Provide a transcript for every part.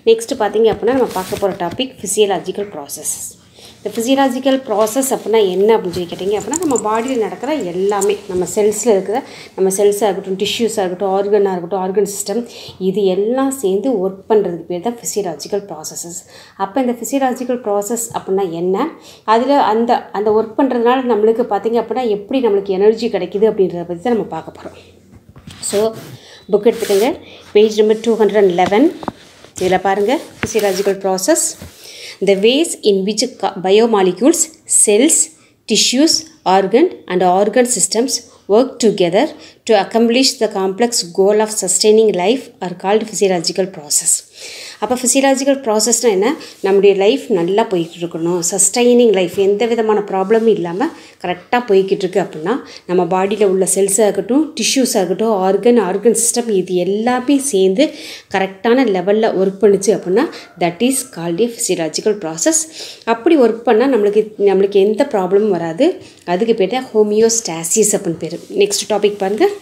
Next பார்த்தீங்க அப்படின்னா நம்ம பார்க்க போகிற டாபிக் ஃபிசியலாஜிக்கல் ப்ராசஸ் இந்த ஃபிசியலாஜிக்கல் ப்ராசஸ் அப்படின்னா என்ன அப்படின்னு சொல்லி கேட்டிங்க அப்படின்னா நம்ம பாடியில் நடக்கிற எல்லாமே நம்ம செல்ஸில் இருக்கிற நம்ம செல்ஸாக இருக்கட்டும் டிஷ்யூஸாக இருக்கட்டும் ஆர்கனாக இருக்கட்டும் ஆர்கன் சிஸ்டம் இது எல்லாம் சேர்ந்து ஒர்க் பண்ணுறதுக்கு பேர் தான் ஃபிசியலாஜிக்கல் ப்ராசஸஸ் அப்போ இந்த ஃபிசியலாஜிக்கல் ப்ராசஸ் அப்படின்னா என்ன அதில் அந்த அந்த ஒர்க் பண்ணுறதுனால நம்மளுக்கு பார்த்திங்க அப்படின்னா எப்படி நம்மளுக்கு எனர்ஜி கிடைக்குது அப்படின்றத பற்றி தான் நம்ம பார்க்க போகிறோம் ஸோ புக் எடுத்துக்கோங்க page number two hundred and eleven இதில் பாருங்கள் physiological process the ways in which ca- biomolecules, cells, tissues, organ and organ systems work together to accomplish the complex goal of sustaining life are called physiological process. அப்போ physiological ப்ராசஸ்னால் என்ன நம்முடைய life நல்லா போய்கிட்டு இருக்கணும் sustaining life எந்த விதமான ப்ராப்ளமும் இல்லாமல் கரெக்டாக போய்கிட்டு இருக்கு அப்படின்னா நம்ம பாடியில் உள்ள செல்ஸாக இருக்கட்டும் டிஷ்யூஸாக இருக்கட்டும் ஆர்கன் ஆர்கன் சிஸ்டம் இது எல்லாமே சேர்ந்து கரெக்டான லெவலில் ஒர்க் பண்ணுச்சு அப்படின்னா that is called a physiological process அப்படி ஒர்க் பண்ணால் நம்மளுக்கு நம்மளுக்கு எந்த ப்ராப்ளமும் வராது அதுக்கு பேர் ஹோமியோஸ்டாசிஸ் அப்படின்னு பேர் நெக்ஸ்ட் டாபிக் பாருங்கள்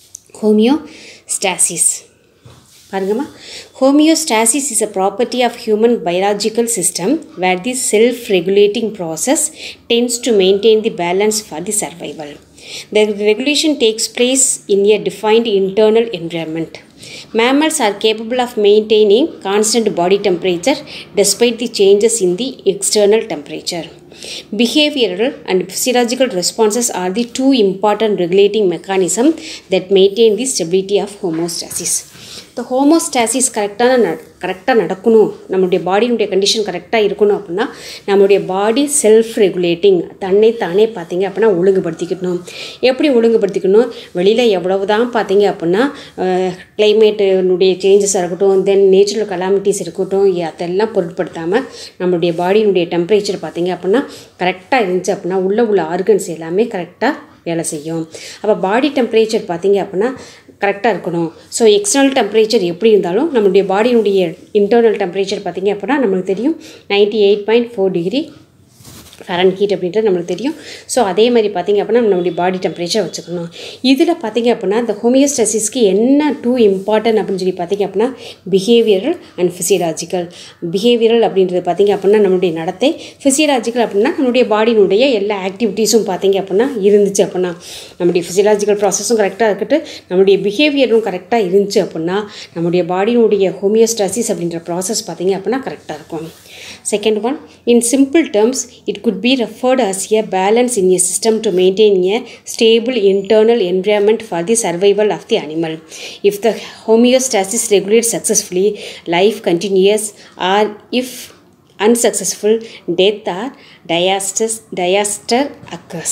ஹோமியோஸ்டாசிஸ் பாருங்கம்மா homeostasis is a property of human biological system where the self regulating process tends to maintain the balance for the survival The regulation takes place in a defined internal environment. Mammals are capable of maintaining constant body temperature despite the changes in the external temperature. Behavioral and physiological responses are the two important regulating mechanisms that maintain the stability of homeostasis. இந்த ஹோமோஸ்டாசிஸ் கரெக்டான ந கரெக்டாக நடக்கணும் நம்மளுடைய பாடியினுடைய condition கரெக்டாக இருக்கணும் அப்படின்னா நம்மளுடைய பாடி செல்ஃப் ரெகுலேட்டிங் தன்னை தானே பார்த்தீங்க அப்படின்னா ஒழுங்குபடுத்திக்கணும் எப்படி ஒழுங்குபடுத்திக்கணும் வெளியில் எவ்வளவு தான் பார்த்தீங்க அப்படின்னா கிளைமேட்டுனுடைய சேஞ்சஸாக இருக்கட்டும் தென் நேச்சுரல் கலாமிட்டிஸ் இருக்கட்டும் அதெல்லாம் பொருட்படுத்தாமல் நம்மளுடைய பாடியினுடைய டெம்பரேச்சர் பார்த்தீங்க அப்படின்னா கரெக்டாக இருந்துச்சு அப்படின்னா உள்ள உள்ள ஆர்கன்ஸ் எல்லாமே கரெக்டாக வேலை செய்யும் அப்போ பாடி டெம்பரேச்சர் பார்த்தீங்க அப்படின்னா கரெக்டாக இருக்கணும் ஸோ எக்ஸ்டர்னல் டெம்பரேச்சர் எப்படி இருந்தாலும் நம்மளுடைய பாடியினுடைய இன்டர்னல் டெம்பரேச்சர் பார்த்திங்க அப்படின்னா நம்மளுக்கு தெரியும் ninety eight point four degree Fahrenheit அப்படின்றது நம்மளுக்கு தெரியும் ஸோ அதே மாதிரி பார்த்திங்க அப்படின்னா நம்மளுடைய பாடி டெம்பரேச்சர் வச்சுக்கணும் இதில் பார்த்திங்க அப்படின்னா இந்த ஹோமியோஸ்டசிஸ்க்கு என்ன டூ இம்பார்ட்டன்ட் அப்படின்னு சொல்லி பார்த்திங்க அப்படின்னா பிஹேவியரல் அண்ட் ஃபிசியலாஜிக்கல் பிஹேவியரல் அப்படின்றது பார்த்திங்க அப்படின்னா நம்மளுடைய நடத்தை ஃபிசியலாஜிக்கல் அப்படின்னா நம்மளுடைய பாடியினுடைய எல்லா ஆக்டிவிட்டீஸும் பார்த்திங்க அப்படின்னா இருந்துச்சு அப்படின்னா நம்முடைய ஃபிசியலாஜிக்கல் ப்ராசஸும் கரெக்டாக இருக்கட்டும் நம்மளுடைய பிஹேவியரும் கரெக்டாக இருந்துச்சு அப்படின்னா நம்முடைய பாடியினுடைய ஹோமியோஸ்டாசிஸ் அப்படின்ற ப்ராசஸ் பார்த்திங்க அப்படின்னா கரெக்டாக இருக்கும் Second one, in simple terms, it could be referred as a balance in a system to maintain a stable internal environment for the survival of the animal. If the homeostasis regulates successfully, life continues, or if unsuccessful, death or diaster, diaster occurs.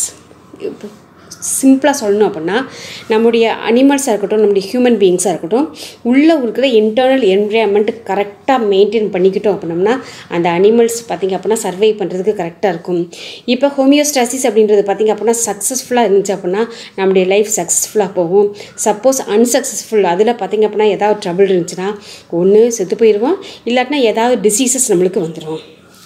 சிம்பிளாக சொல்லணும் அப்படின்னா நம்முடைய அனிமல்ஸாக இருக்கட்டும் நம்முடைய human பீயிங்ஸாக இருக்கட்டும் உள்ளே இருக்கிற internal environment கரெக்டாக மெயின்டைன் பண்ணிக்கிட்டோம் அப்படின்னம்னா அந்த அனிமல்ஸ் பார்த்திங்க அப்படின்னா சர்வை பண்ணுறதுக்கு கரெக்டாக இருக்கும் இப்போ ஹோமியோஸ்டாசிஸ் அப்படின்றது பார்த்திங்க அப்படின்னா சக்ஸஸ்ஃபுல்லாக இருந்துச்சு அப்படின்னா நம்முடைய லைஃப் சக்ஸஸ்ஃபுல்லாக போகும் சப்போஸ் அன்சக்ஸஸ்ஃபுல் அதில் பார்த்திங்க அப்படின்னா ஏதாவது ட்ரபிள் இருந்துச்சுன்னா ஒன்று செத்து போயிடுவோம் இல்லாட்டினா ஏதாவது டிசீசஸ் நம்மளுக்கு வந்துடும்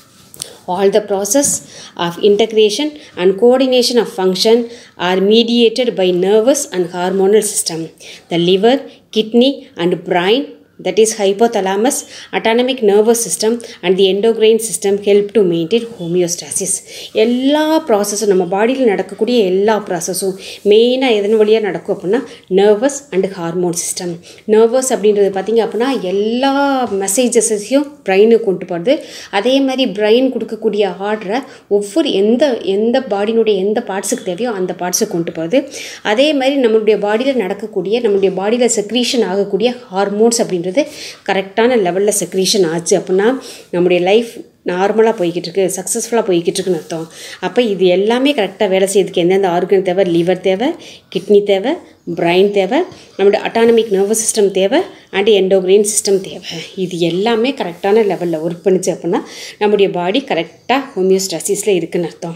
all the process of integration and coordination of function are mediated by nervous and hormonal system the liver kidney and brain that is hypothalamus autonomic nervous system and the endocrine system help to maintain homeostasis எல்லா ப்ராசஸும் நம்ம பாடியில் நடக்கக்கூடிய எல்லா ப்ராசஸும் மெயினாக எதன் வழியாக நடக்கும் அப்படின்னா nervous and hormone system nervous அப்படின்றது பார்த்திங்க அப்படின்னா எல்லா மெசேஜஸையும் பிரெயினுக்கு கொண்டு போகிறது அதே மாதிரி பிரெயின் கொடுக்கக்கூடிய ஆர்டரை ஒவ்வொரு எந்த எந்த பாடியினுடைய எந்த பார்ட்ஸுக்கு தேவையோ அந்த பார்ட்ஸுக்கு கொண்டு போகிறது அதே மாதிரி நம்மளுடைய பாடியில் நடக்கக்கூடிய நம்மளுடைய பாடியில் செக்ரீஷன் ஆகக்கூடிய ஹார்மோன்ஸ் அப்படின்றது கரெக்டான லெவலில் செக்ரீஷன் ஆச்சு அப்படின்னா நம்முடைய லைஃப் நார்மலாக போய்கிட்டு இருக்கு சக்ஸஸ்ஃபுல்லாக போய்கிட்டு இருக்குன்னு அர்த்தம் அப்போ இது எல்லாமே கரெக்டாக வேலை செய்யறதுக்கு எந்தெந்த ஆர்கன் தேவை லிவர் தேவை கிட்னி தேவை பிரைன் தேவை நம்மளுடைய அட்டானமிக் நர்வஸ் சிஸ்டம் தேவை அண்ட் எண்டோக்ரைன் சிஸ்டம் தேவை இது எல்லாமே கரெக்டான லெவலில் ஒர்க் பண்ணிச்சு அப்படின்னா நம்முடைய பாடி கரெக்டாக ஹோமியோஸ்டாசிஸில் இருக்குன்னு அர்த்தம்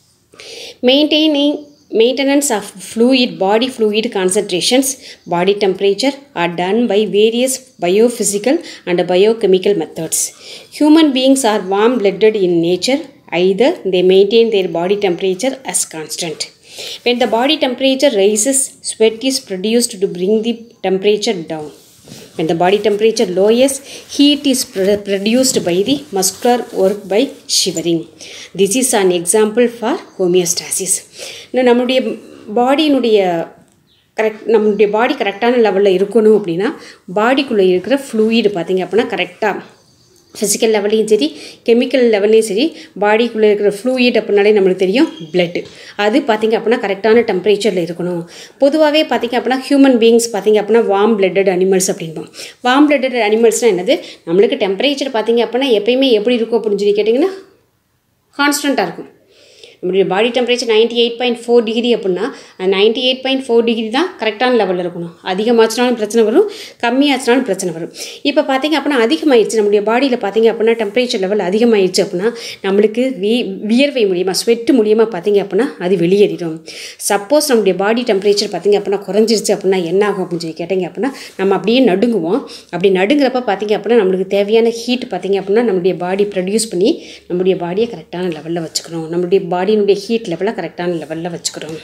maintaining Maintenance of fluid, body fluid concentrations, body temperature are done by various biophysical and biochemical methods. Human beings are warm blooded in nature, either they maintain their body temperature as constant. When the body temperature rises, sweat is produced to bring the temperature down. when the body temperature lowest heat is pro- produced by the muscular work by shivering this is an example for homeostasis இன்னும் நம்மளுடைய பாடியினுடைய correct நம்மளுடைய பாடி கரெக்டான லெவலில் இருக்கணும் அப்படின்னா பாடிக்குள்ளே இருக்கிற fluid பார்த்திங்க அப்படின்னா கரெக்டாக ஃபிசிக்கல் லெவல்லையும் சரி கெமிக்கல் லெவல்லையும் சரி பாடிக்குள்ளே இருக்கிற ஃப்ளூயிட் அப்படின்னாலே நம்மளுக்கு தெரியும் பிளட் அது பார்த்திங்க அப்படின்னா கரெக்டான டெம்பரேச்சரில் இருக்கணும் பொதுவாகவே பார்த்திங்க அப்படின்னா ஹியூமன் பீயிங்ஸ் பார்த்திங்க அப்படின்னா வார்ம் பிளட்டட் அனிமல்ஸ் அப்படின்போம் வார்ம் பிளட்டட் அனிமல்ஸ்னால் என்னது நம்மளுக்கு டெம்பரேச்சர் பார்த்திங்க அப்படின்னா எப்பயுமே எப்படி இருக்கும் அப்படின்னு சொல்லி கேட்டிங்கன்னா கான்ஸ்டண்ட்டாக இருக்கும் நம்மளுடைய body temperature ninety eight point four degree அப்படின்னா ninety eight point four degree தான் கரெக்டான லெவலில் இருக்கணும் அதிகமாச்சுனாலும் பிரச்சனை வரும் கம்மியாச்சுனாலும் பிரச்சனை வரும் இப்போ பார்த்தீங்க அப்படின்னா அதிகமாகிடுச்சு நம்மளுடைய பாடியில் பார்த்தீங்க அப்படின்னா டெம்பரேச்சர் லெவல் அதிகமாகிடுச்சு அப்படின்னா நம்மளுக்கு வி வியர்வை மூலியமாக ஸ்வெட்டு மூலியமாக பார்த்தீங்க அப்படின்னா அது வெளியேறிடும் சப்போஸ் நம்மளுடைய பாடி டெம்பரேச்சர் பார்த்தீங்க அப்படின்னா குறைஞ்சிருச்சு அப்படின்னா என்ன ஆகும் அப்படின்னு சொல்லி கேட்டிங்க அப்படின்னா நம்ம அப்படியே நடுங்குவோம் அப்படி நடுங்கிறப்ப பார்த்தீங்க அப்படின்னா நம்மளுக்கு தேவையான ஹீட் பார்த்தீங்க அப்படின்னா நம்மளுடைய பாடி ப்ரொடியூஸ் பண்ணி நம்மளுடைய பாடியை கரெக்டான லெவலில் வச்சுக்கணும் நம்மளுடைய பாடியினுடைய ஹீட் லெவலை கரெக்டான லெவலில் வச்சுக்கிறோம்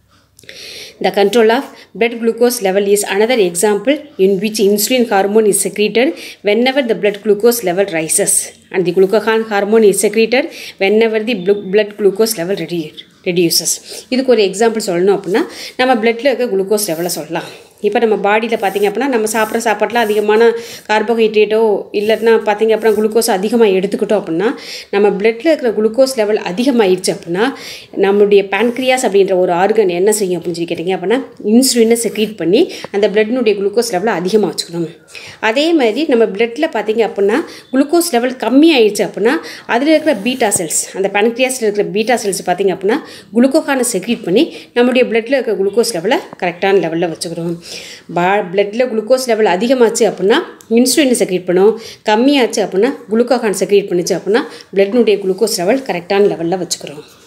The control of blood glucose level is another example in which insulin hormone is secreted whenever the blood glucose level rises and the glucagon hormone is secreted whenever the blu- blood glucose level redu- reduces. இதுக்கு ஒரு example சொல்லணும் அப்படின்னா நம்ம பிளட்டில் இருக்க glucose லெவலை சொல்லலாம் இப்போ நம்ம பாடியில் பார்த்திங்க அப்படின்னா நம்ம சாப்பிட்ற சாப்பாட்டில் அதிகமான கார்போஹைட்ரேட்டோ இல்லைன்னா பார்த்திங்க அப்படின்னா குளுக்கோஸ் அதிகமாக எடுத்துக்கிட்டோம் அப்படின்னா நம்ம பிளட்டில் இருக்கிற குளுக்கோஸ் லெவல் அதிகமாகிடுச்சு அப்படின்னா நம்மளுடைய பேன்க்ரியாஸ் அப்படின்ற ஒரு ஆர்கன் என்ன செய்யும் அப்படின்னு சொல்லி கேட்டிங்க அப்படின்னா இன்சுலினை செக்ரீட் பண்ணி அந்த பிளட்னுடைய குளுக்கோஸ் லெவலை அதிகமாக வச்சுக்கணும் அதே மாதிரி நம்ம பிளட்டில் பார்த்திங்க அப்படின்னா குளுக்கோஸ் லெவல் கம்மி ஆயிடுச்சு அப்படின்னா அதில் இருக்கிற பீட்டா செல்ஸ் அந்த பேன்க்ரியாஸில் இருக்கிற பீட்டா செல்ஸ் பார்த்திங்க அப்படின்னா குளுக்கோகானை செக்ரீட் பண்ணி நம்மளுடைய பிளட்டில் இருக்கிற குளுக்கோஸ் லெவலை கரெக்டான லெவலில் வச்சுக்கிறோம் பா பிளட்டில் குளுக்கோஸ் லெவல் அதிகமாச்சு அப்படின்னா இன்சுலினை செக்ரீட் பண்ணும் கம்மியாச்சு அப்படின்னா குளுக்கோகான் செக்ரீட் பண்ணுச்சு அப்படின்னா பிளட்னுடைய குளுக்கோஸ் லெவல் கரெக்டான லெவலில் வச்சுக்கிறோம்